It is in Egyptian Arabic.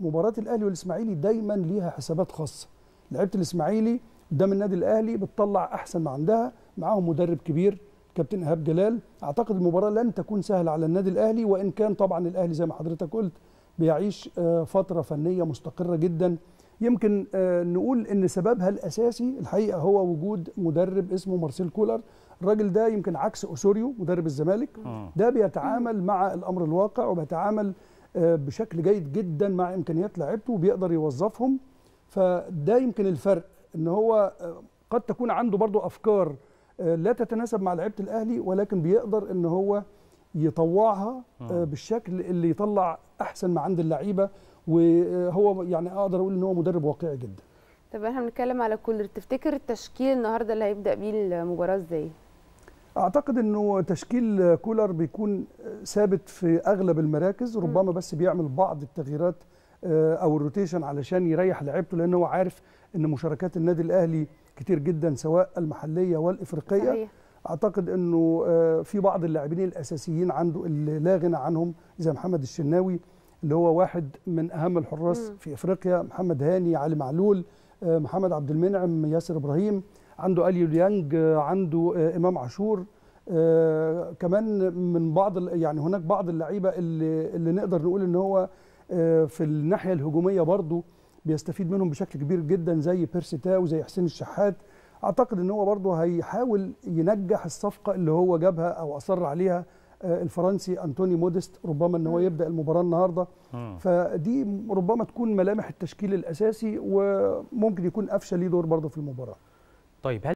مباراه الاهلي والاسماعيلي دايما ليها حسابات خاصه لعيبه الاسماعيلي قدام النادي الاهلي بتطلع احسن ما عندها معاهم مدرب كبير كابتن ايهاب جلال اعتقد المباراه لن تكون سهله على النادي الاهلي وان كان طبعا الاهلي زي ما حضرتك قلت بيعيش آه، فتره فنيه مستقره جدا يمكن آه، نقول ان سببها الاساسي الحقيقه هو وجود مدرب اسمه مارسيل كولر الراجل ده يمكن عكس اوسوريو مدرب الزمالك ده بيتعامل مع الامر الواقع وبيتعامل آه، بشكل جيد جدا مع امكانيات لعيبته وبيقدر يوظفهم فده يمكن الفرق ان هو آه، قد تكون عنده برضو افكار آه، لا تتناسب مع لعيبه الاهلي ولكن بيقدر ان هو يطوعها آه، بالشكل اللي يطلع احسن ما عند اللعيبه وهو يعني اقدر اقول ان هو مدرب واقعي جدا طب احنا بنتكلم على كولر تفتكر التشكيل النهارده اللي هيبدا بيه المباراه ازاي اعتقد انه تشكيل كولر بيكون ثابت في اغلب المراكز ربما بس بيعمل بعض التغييرات آه، او الروتيشن علشان يريح لعيبته لان هو عارف ان مشاركات النادي الاهلي كتير جدا سواء المحليه والافريقيه صحيح اعتقد انه آه، في بعض اللاعبين الاساسيين عنده اللي لا غنى عنهم زي محمد الشناوي اللي هو واحد من اهم الحراس مم. في افريقيا محمد هاني علي معلول آه، محمد عبد المنعم ياسر ابراهيم عنده اليو ديانج آه، عنده آه، امام عاشور آه، كمان من بعض ال- يعني هناك بعض اللعيبه اللي اللي نقدر نقول ان هو آه، في الناحيه الهجوميه برضه بيستفيد منهم بشكل كبير جدا زي بيرسي تاو زي حسين الشحات اعتقد ان هو برضه هيحاول ينجح الصفقه اللي هو جابها او اصر عليها آه، الفرنسي انتوني موديست ربما ان هو مم. يبدا المباراه النهارده مم. فدي ربما تكون ملامح التشكيل الاساسي وممكن يكون قفشه ليه دور برضه في المباراه طيب هل